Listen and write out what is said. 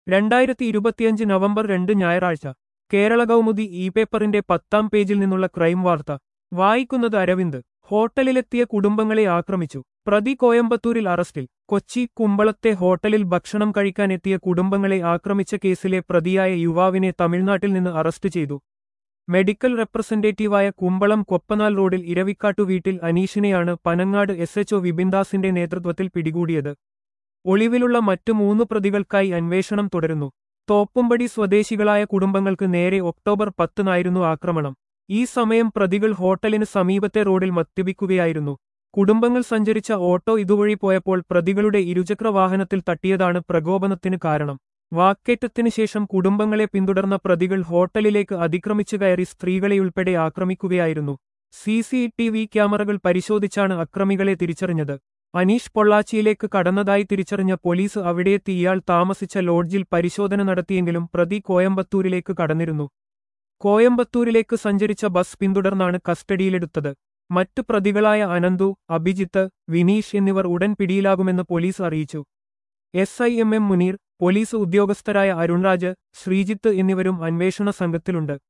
രണ്ടായിരത്തി ഇരുപത്തിയഞ്ച് നവംബർ രണ്ട് ഞായറാഴ്ച കേരള കൗമുദി ഇ പേപ്പറിന്റെ പത്താം പേജിൽ നിന്നുള്ള ക്രൈം വാർത്ത വായിക്കുന്നത് അരവിന്ദ് ഹോട്ടലിലെത്തിയ കുടുംബങ്ങളെ ആക്രമിച്ചു പ്രതി കോയമ്പത്തൂരിൽ അറസ്റ്റിൽ കൊച്ചി കുമ്പളത്തെ ഹോട്ടലിൽ ഭക്ഷണം കഴിക്കാനെത്തിയ കുടുംബങ്ങളെ ആക്രമിച്ച കേസിലെ പ്രതിയായ യുവാവിനെ തമിഴ്നാട്ടിൽ നിന്ന് അറസ്റ്റ് ചെയ്തു മെഡിക്കൽ റെപ്രസെന്റേറ്റീവായ കുമ്പളം കൊപ്പനാൽ റോഡിൽ ഇരവിക്കാട്ടു വീട്ടിൽ അനീഷിനെയാണ് പനങ്ങാട് എസ് എച്ച്ഒ വിപിൻദാസിന്റെ നേതൃത്വത്തിൽ പിടികൂടിയത് ഒളിവിലുള്ള മറ്റു മൂന്ന് പ്രതികൾക്കായി അന്വേഷണം തുടരുന്നു തോപ്പുംപടി സ്വദേശികളായ കുടുംബങ്ങൾക്ക് നേരെ ഒക്ടോബർ പത്തിനായിരുന്നു ആക്രമണം ഈ സമയം പ്രതികൾ ഹോട്ടലിന് സമീപത്തെ റോഡിൽ മദ്യപിക്കുകയായിരുന്നു കുടുംബങ്ങൾ സഞ്ചരിച്ച ഓട്ടോ ഇതുവഴി പോയപ്പോൾ പ്രതികളുടെ ഇരുചക്ര വാഹനത്തിൽ തട്ടിയതാണ് പ്രകോപനത്തിന് കാരണം വാക്കേറ്റത്തിന് ശേഷം കുടുംബങ്ങളെ പിന്തുടർന്ന പ്രതികൾ ഹോട്ടലിലേക്ക് അതിക്രമിച്ചു കയറി സ്ത്രീകളെയുൾപ്പെടെ ആക്രമിക്കുകയായിരുന്നു സി സി ടി വി ക്യാമറകൾ പരിശോധിച്ചാണ് അക്രമികളെ തിരിച്ചറിഞ്ഞത് അനീഷ് പൊള്ളാച്ചിയിലേക്ക് കടന്നതായി തിരിച്ചറിഞ്ഞ പോലീസ് അവിടെയെത്തി ഇയാൾ താമസിച്ച ലോഡ്ജിൽ പരിശോധന നടത്തിയെങ്കിലും പ്രതി കോയമ്പത്തൂരിലേക്ക് കടന്നിരുന്നു കോയമ്പത്തൂരിലേക്ക് സഞ്ചരിച്ച ബസ് പിന്തുടർന്നാണ് കസ്റ്റഡിയിലെടുത്തത് മറ്റു പ്രതികളായ അനന്തു അഭിജിത്ത് വിനീഷ് എന്നിവർ ഉടൻ പിടിയിലാകുമെന്ന് പോലീസ് അറിയിച്ചു S I M M Muneer police ഉദ്യോഗസ്ഥരായ അരുൺരാജ് ശ്രീജിത്ത് എന്നിവരും അന്വേഷണ സംഘത്തിലുണ്ട്